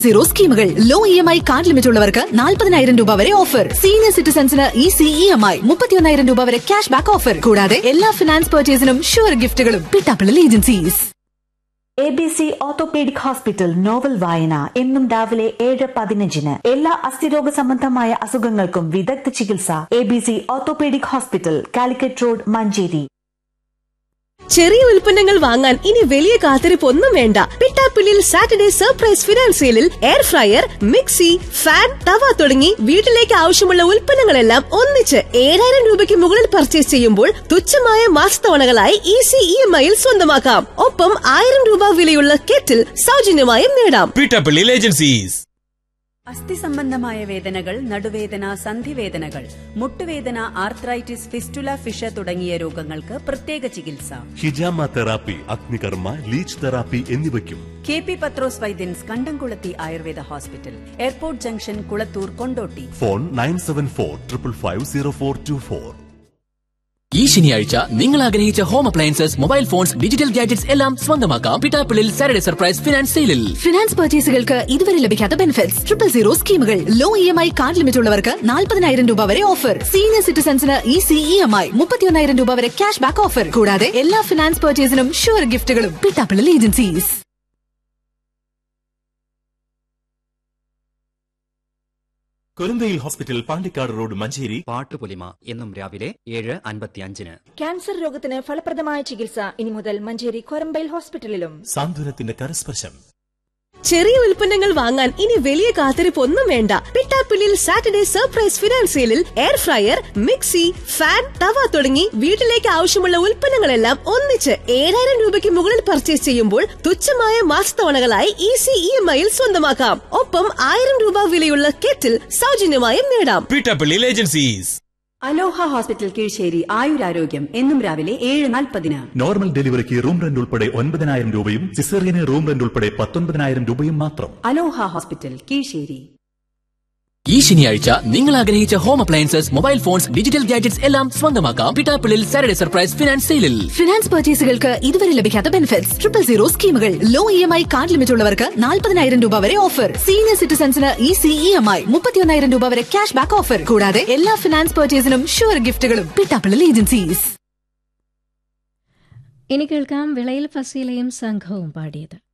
zero സ്കീമുകൾ low E M I card limit ഉള്ളവർക്ക് നാൽപ്പതിനായിരം രൂപ വരെ ഓഫർ സീനിയർ സിറ്റിസൺസിന് easy E M I മുപ്പത്തിയൊന്നായിരം രൂപ വരെ ക്യാഷ് ബാക്ക് ഓഫർ കൂടാതെ എല്ലാ ഫിനാൻസ് പർച്ചേസിനും ഷുവർ ഗിഫ്റ്റുകളും Pittappillil agencies A B C orthopaedic hospital novel വായന എന്നും രാവിലെ ഏഴ് പതിനഞ്ചിന് എല്ലാ അസ്ഥിരോഗ സംബന്ധമായ അസുഖങ്ങൾക്കും വിദഗ്ധ ചികിത്സ A B C orthopaedic hospital Calicut road Manjeri ചെറിയ ഉൽപ്പന്നങ്ങൾ വാങ്ങാൻ ഇനി വലിയ കാത്തിരിപ്പ് ഒന്നും വേണ്ട പിട്ടാപ്പിള്ളിൽ സാറ്റർഡേ സർപ്രൈസ് ഫിനാൻസിയലിൽ എയർ ഫ്രയർ മിക്സി ഫാൻ തവ തുടങ്ങി വീട്ടിലേക്ക് ആവശ്യമുള്ള ഉൽപ്പന്നങ്ങളെല്ലാം ഒന്നിച്ച് ഏഴായിരം രൂപയ്ക്ക് മുകളിൽ പർച്ചേസ് ചെയ്യുമ്പോൾ തുച്ഛമായ മാസത്തവണകളായി ഈസി ഇ എം ഐയിൽ സ്വന്തമാക്കാം ഒപ്പം ആയിരം രൂപ വിലയുള്ള കെറ്റിൽ സൗജന്യമായും നേടാം പീഠപ്പള്ളിയിൽ ഏജൻസീസ് അസ്ഥി സംബന്ധമായ വേദനകൾ നടുവേദന സന്ധിവേദനകൾ മുട്ടുവേദന ആർത്രൈറ്റിസ് ഫിസ്റ്റുല ഫിഷ തുടങ്ങിയ രോഗങ്ങൾക്ക് പ്രത്യേക ചികിത്സ ഹിജാമ തെറാപ്പി അഗ്നികർമ്മ ലീച്ച് തെറാപ്പി എന്നിവയ്ക്കും കെ പി പത്രോസ് വൈദ്യൻസ് കണ്ടംകുളത്തി Ayurveda hospital airport junction Kulathur Kondotty phone nine seven four triple five zero four two four ഈ ശനിയാഴ്ച നിങ്ങൾ ആഗ്രഹിച്ച home appliances mobile phones digital gadgets എല്ലാം സ്വന്തമാക്കാം പിട്ടാപ്പിളിൽ സാറ്റർഡേ സർപ്രൈസ് ഫിനാൻസ് സെയിലിൽ ഫിനാൻസ് പർച്ചേസുകൾക്ക് ഇതുവരെ ലഭിക്കാത്ത ബെനിഫിറ്റ്സ് ട്രിപ്പിൾ സീറോ സ്കീമുകൾ low E M I card limit ഉള്ളവർക്ക് നാൽപ്പതിനായിരം രൂപ വരെ ഓഫർ സീനിയർ സിറ്റിസൺസിന് easy E M I മുപ്പത്തിയൊന്നായിരം രൂപ വരെ ക്യാഷ് ബാക്ക് ഓഫർ കൂടാതെ എല്ലാ ഫിനാൻസ് പർച്ചേസിനും ഷുവർ ഗിഫ്റ്റുകളും പിട്ടാപ്പിളൽ ഏജൻസീസ് കൊരന്തയിൽ ഹോസ്പിറ്റൽ പാണ്ടിക്കാട് റോഡ് മഞ്ചേരി പാട്ടുപൊലിമ എന്നും രാവിലെ ഏഴ് അൻപത്തിയഞ്ചിന് ക്യാൻസർ രോഗത്തിന് ഫലപ്രദമായ ചികിത്സ ഇനി മുതൽ മഞ്ചേരി കൊരമ്പയിൽ ഹോസ്പിറ്റലിലും സാന്ത്വനത്തിന്റെ കരസ്പർശം ചെറിയ ഉൽപ്പന്നങ്ങൾ വാങ്ങാൻ ഇനി വലിയ കാത്തിരിപ്പ് ഒന്നും വേണ്ട പിട്ടാപ്പിള്ളിൽ സാറ്റർഡേ സർപ്രൈസ് ഫിനാൻസിയലിൽ എയർ ഫ്രയർ മിക്സി ഫാൻ തവ തുടങ്ങി വീട്ടിലേക്ക് ആവശ്യമുള്ള ഉൽപ്പന്നങ്ങളെല്ലാം ഒന്നിച്ച് ഏഴായിരം രൂപയ്ക്ക് മുകളിൽ പർച്ചേസ് ചെയ്യുമ്പോൾ തുച്ഛമായ മാസത്തവണകളായി ഈസി ഇ എം ഐയിൽ സ്വന്തമാക്കാം ഒപ്പം ആയിരം രൂപ വിലയുള്ള കെറ്റിൽ സൗജന്യമായും നേടാം പീഠപ്പള്ളിയിൽ ഏജൻസീസ് അലോഹ ഹോസ്പിറ്റൽ കീഴ്ശ്ശേരി ആയുരാരോഗ്യം എന്നും രാവിലെ ഏഴ് നാൽപ്പതിന് നോർമൽ ഡെലിവറിക്ക് റൂം റെന്റ് ഉൾപ്പെടെ ഒൻപതിനായിരം രൂപയും സിസേറിയന് റൂം റെന്റ് ഉൾപ്പെടെ പത്തൊൻപതിനായിരം രൂപയും മാത്രം അലോഹ ഹോസ്പിറ്റൽ കീഴ്ശ്ശേരി ഈ ശനിയാഴ്ച നിങ്ങൾ ആഗ്രഹിച്ച home appliances mobile phones digital gadgets എല്ലാം സ്വന്തമാക്കാം പിട്ടാപ്പിളിൽ സാറ്റർഡേ സർപ്രൈസ് ഫിനാൻസ് സെയിലിൽ ഫിനാൻസ് പർച്ചേസുകൾക്ക് ഇതുവരെ ലഭിക്കാത്ത ബെനിഫിറ്റ്സ് ട്രിപ്പിൾ സീറോ സ്കീമുകൾ low E M I card limit ഉള്ളവർക്ക് നാൽപ്പതിനായിരം രൂപ വരെ ഓഫർ സീനിയർ സിറ്റിസൺസിന് easy E M I മുപ്പത്തിയൊന്നായിരം രൂപ വരെ ക്യാഷ് ബാക്ക് ഓഫർ കൂടാതെ എല്ലാ ഫിനാൻസ് പർച്ചേസിനും ഷുവർ ഗിഫ്റ്റുകളും പിട്ടാപ്പിളൽ ഏജൻസീസ് ഇനി കേൾക്കാം വിളയിൽ ഫസീലയും സംഘവും പാടിയത്